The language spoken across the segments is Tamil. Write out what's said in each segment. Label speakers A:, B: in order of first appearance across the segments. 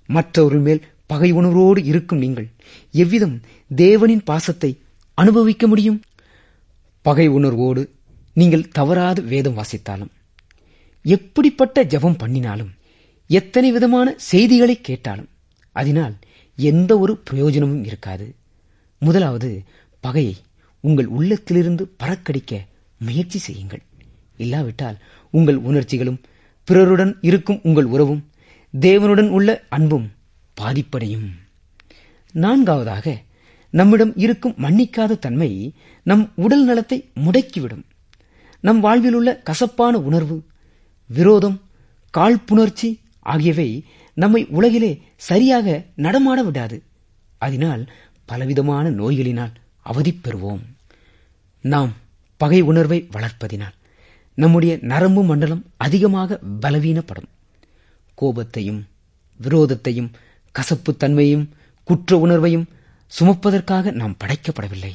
A: மற்றவர்கள் மேல் பகை உணர்வோடு இருக்கும் நீங்கள் எவ்விதம் தேவனின் பாசத்தை அனுபவிக்க முடியும் பகை உணர்வோடு நீங்கள் தவறாது வேதம் வாசித்தாலும் எப்படிப்பட்ட ஜெபம் பண்ணினாலும் எத்தனை விதமான செய்திகளை கேட்டாலும் அதனால் எந்த ஒரு பிரயோஜனமும் இருக்காது முதலாவது பகையை உங்கள் உள்ளத்திலிருந்து பறக்கடிக்க முயற்சி செய்யுங்கள் இல்லாவிட்டால் உங்கள் உணர்ச்சிகளும் பிறருடன் இருக்கும் உங்கள் உறவும் தேவனுடன் உள்ள அன்பும் பாதிப்படையும் நான்காவதாக நம்மிடம் இருக்கும் மன்னிக்காத தன்மை நம் உடல் நலத்தை முடக்கிவிடும் நம் வாழ்வில் உள்ள கசப்பான உணர்வு விரோதம் காழ்ப்புணர்ச்சி ஆகியவை நம்மை உலகிலே சரியாக நடமாட விடாது அதனால் பலவிதமான நோய்களினால் அவதிப்பெறுவோம் நாம் பகை உணர்வை வளர்ப்பதினால் நம்முடைய நரம்பு மண்டலம் அதிகமாக பலவீனப்படும் கோபத்தையும் விரோதத்தையும் கசப்புத்தன்மையும் குற்ற உணர்வையும் சுமப்பதற்காக நாம் படைக்கப்படவில்லை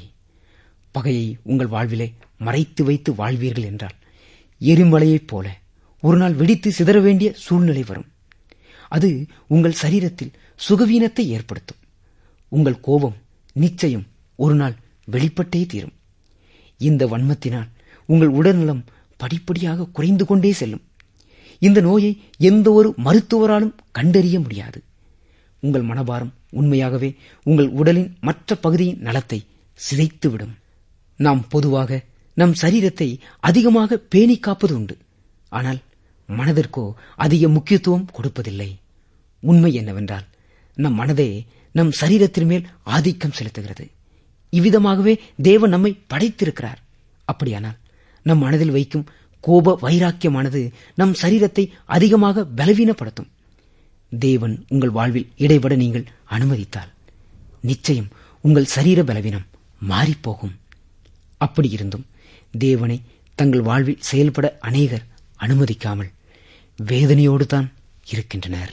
A: பகையை உங்கள் வாழ்விலே மறைத்து வைத்து வாழ்வீர்கள் என்றால் எரிமலையைப் போல ஒரு நாள் வெடித்து சிதற வேண்டிய சூழ்நிலை வரும் அது உங்கள் சரீரத்தில் சுகவீனத்தை ஏற்படுத்தும் உங்கள் கோபம் நிச்சயம் ஒரு நாள் வெளிப்பட்டே தீரும் இந்த வன்மத்தினால் உங்கள் உடல்நலம் படிப்படியாக குறைந்து கொண்டே செல்லும் இந்த நோயை எந்த ஒரு மருத்துவராலும் கண்டறிய முடியாது உங்கள் மனபாரம் உண்மையாகவே உங்கள் உடலின் மற்ற பகுதியின் நலத்தை சிதைத்துவிடும் நாம் பொதுவாக நம் சரீரத்தை அதிகமாக பேணி காப்பது உண்டு ஆனால் மனதிற்கோ அதிக முக்கியத்துவம் கொடுப்பதில்லை உண்மை என்னவென்றால் நம் மனதே நம் சரீரத்தின் மேல் ஆதிக்கம் செலுத்துகிறது இவ்விதமாகவே தேவன் நம்மை படைத்திருக்கிறார் அப்படியானால் நம் மனதில் வைக்கும் கோப வைராக்கியமானது நம் சரீரத்தை அதிகமாக பலவீனப்படுத்தும் தேவன் உங்கள் வாழ்வில் இடைபட நீங்கள் அனுமதித்தால் நிச்சயம் உங்கள் சரீர பலவீனம் மாறிப்போகும் அப்படி இருந்தும் தேவனை தங்கள் வாழ்வில் செயல்பட அநேகர் அனுமதிக்காமல் வேதனையோடு தான் இருக்கின்றனர்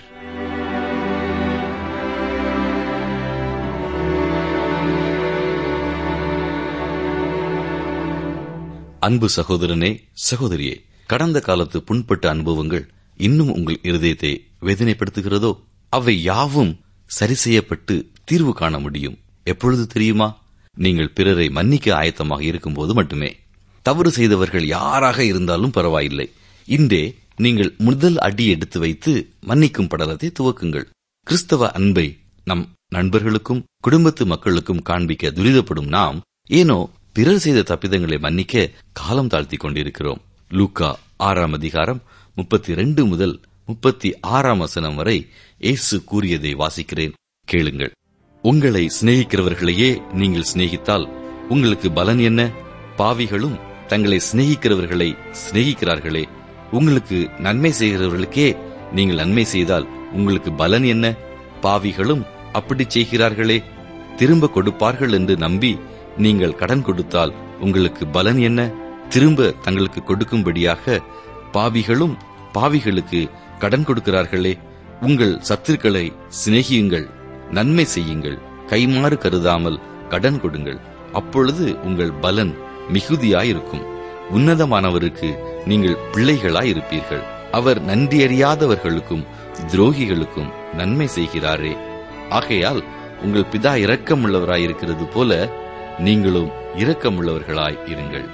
B: அன்பு சகோதரனே சகோதரியே கடந்த காலத்து புண்பட்ட அனுபவங்கள் இன்னும் உங்கள் இருதயத்தை வேதனைப்படுத்துகிறதோ அவை யாவும் சரி செய்யப்பட்டு தீர்வு காண முடியும் எப்பொழுது தெரியுமா நீங்கள் பிறரை மன்னிக்க ஆயத்தமாக இருக்கும்போது மட்டுமே தவறு செய்தவர்கள் யாராக இருந்தாலும் பரவாயில்லை இன்றே நீங்கள் முதல் அடி எடுத்து வைத்து மன்னிக்கும் படலத்தை துவக்குங்கள் கிறிஸ்தவ அன்பை நம் நண்பர்களுக்கும் குடும்பத்து மக்களுக்கும் காண்பிக்க துரிதப்படும் நாம் ஏனோ பிறர் செய்த தப்பிதங்களை மன்னிக்க காலம் தாழ்த்தி கொண்டிருக்கிறோம் லூக்கா ஆறாம் அதிகாரம் முப்பத்தி ரெண்டு முதல் முப்பத்தி ஆறாம் வசனம் வரை இயேசு கூறியதை வாசிக்கிறேன் கேளுங்கள் உங்களை சிநேகிக்கிறவர்களையே நீங்கள் சிநேகித்தால் உங்களுக்கு பலன் என்ன பாவிகளும் தங்களை சிநேகிக்கிறவர்களை சிநேகிக்கிறார்களே உங்களுக்கு நன்மை செய்கிறவர்களுக்கே நீங்கள் நன்மை செய்தால் உங்களுக்கு பலன் என்ன பாவிகளும் அப்படி செய்கிறார்களே திரும்ப கொடுப்பார்கள் என்று நம்பி நீங்கள் கடன் கொடுத்தால் உங்களுக்கு பலன் என்ன திரும்ப தங்களுக்கு கொடுக்கும்படியாக பாவிகளும் பாவிகளுக்கு கடன் கொடுக்கிறார்களே உங்கள் சத்துருக்களை சிநேகியுங்கள் நன்மை செய்யுங்கள் கைமாறு கருதாமல் கடன் கொடுங்கள் அப்பொழுது உங்கள் பலன் மிகுதியாயிருக்கும் உன்னதமானவருக்கு நீங்கள் பிள்ளைகளாயிருப்பீர்கள் அவர் நன்றியறியாதவர்களுக்கும் துரோகிகளுக்கும் நன்மை செய்கிறாரே ஆகையால் உங்கள் பிதா இரக்கமுள்ளவராயிருக்கிறது போல நீங்களும் இரக்கமுள்ளவர்களாய் இருங்கள்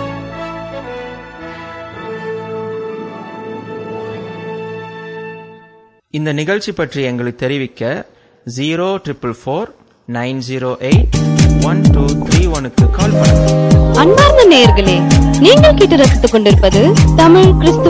C: இந்த நிகழ்ச்சி பற்றி எங்களுக்கு தெரிவிக்க zero triple four nine zero eight one two three ஒனுக்கு கால் பண்ணுங்க
D: அன்பார்ந்த நேயர்களே நீங்கள் கேட்டு ரசித்துக் கொண்டிருப்பது தமிழ் கிறிஸ்துவ